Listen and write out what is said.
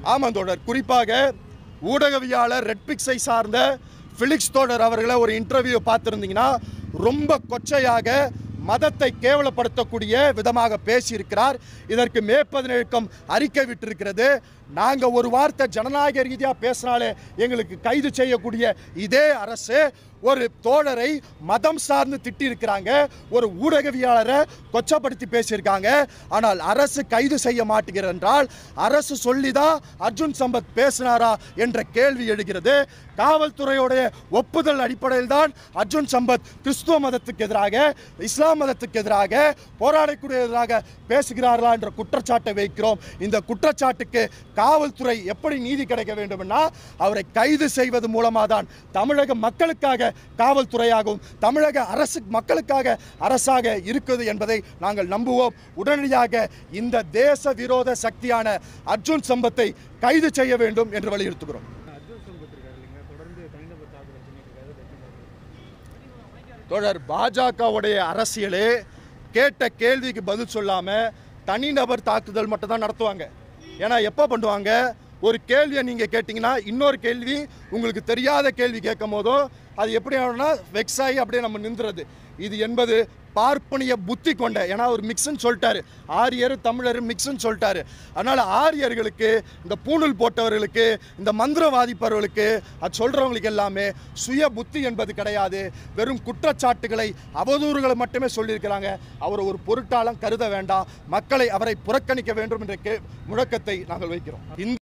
ஆமாம் தோழர் குறிப்பாக ஊடகவியாளர் ரெட்பிக்ஸை சார்ந்த ஃபிலிக்ஸ் தோழர் அவர்களை ஒரு இன்டர்வியூ பார்த்துருந்தீங்கன்னா ரொம்ப கொச்சையாக மதத்தை கேவலப்படுத்தக்கூடிய விதமாக பேசியிருக்கிறார் இதற்கு மே பதினேழுக்கம் அறிக்கை விட்டிருக்கிறது நாங்கள் ஒரு வார்த்தை ஜனநாயக ரீதியாக பேசினாலே எங்களுக்கு கைது செய்யக்கூடிய இதே அரசு ஒரு தோழரை மதம் சார்ந்து திட்டியிருக்கிறாங்க ஒரு ஊடகவியாளரை கொச்சப்படுத்தி பேசியிருக்காங்க ஆனால் அரசு கைது செய்ய மாட்டேங்கிறது என்றால் அரசு சொல்லிதான் அர்ஜுன் சம்பத் பேசினாரா என்ற கேள்வி எழுகிறது காவல்துறையுடைய ஒப்புதல் அடிப்படையில் தான் அர்ஜுன் சம்பத் கிறிஸ்துவ மதத்துக்கு எதிராக இஸ்லாம் மதத்துக்கு எதிராக போராடக்கூடிய எதிராக பேசுகிறார்களா என்ற குற்றச்சாட்டை வைக்கிறோம் இந்த குற்றச்சாட்டுக்கு காவல்துறை எப்படி நீதி கிடைக்க வேண்டும்னா அவரை கைது செய்வது மூலமாக தான் தமிழக மக்களுக்காக காவல்துறையாகவும் தமிழக அரசு மக்களுக்காக அரசாக இருக்குது என்பதை நாங்கள் நம்புவோம் உடனடியாக இந்த தேச விரோத சக்தியான அர்ஜுன் சம்பத்தை கைது செய்ய வேண்டும் என்று வலியுறுத்துகிறோம் அர்ஜுன் சம்பத் இருக்காரு இல்லைங்க தொடர்ந்து தனிநபர் தாக்குதல் பண்ணிட்டு இருக்காரு அதை எப்படி பார்க்குறீங்க? தொடர் பாஜகவுடைய அரசியலே கேட்ட கேள்விக்கு பதில் சொல்லாமல் தனிநபர் தாக்குதல் மட்டும் தான் நடத்துவாங்க ஏன்னா எப்போ பண்ணுவாங்க ஒரு கேள்வியை நீங்கள் கேட்டிங்கன்னா இன்னொரு கேள்வி உங்களுக்கு தெரியாத கேள்வி கேட்கும் போதும் அது எப்படி ஆகும்னா வெக்ஸ் ஆகி அப்படியே நம்ம நின்றுறது இது என்பது பார்ப்பனிய புத்தி கொண்ட ஏன்னா ஒரு மிக்ஸ்ன்னு சொல்லிட்டாரு ஆரியர் தமிழர் மிக்ஸ்ன்னு சொல்லிட்டாரு அதனால் ஆரியர்களுக்கு இந்த பூணூல் போட்டவர்களுக்கு இந்த மந்திரவாதிப்பவர்களுக்கு அது சொல்கிறவங்களுக்கு எல்லாமே சுய புத்தி என்பது கிடையாது வெறும் குற்றச்சாட்டுகளை அவதூறுகளை மட்டுமே சொல்லியிருக்கிறாங்க அவர் ஒரு பொருட்டாளம் கருத வேண்டாம் மக்களை அவரை புறக்கணிக்க வேண்டும் என்ற கே முழக்கத்தை நாங்கள் வைக்கிறோம் இந்த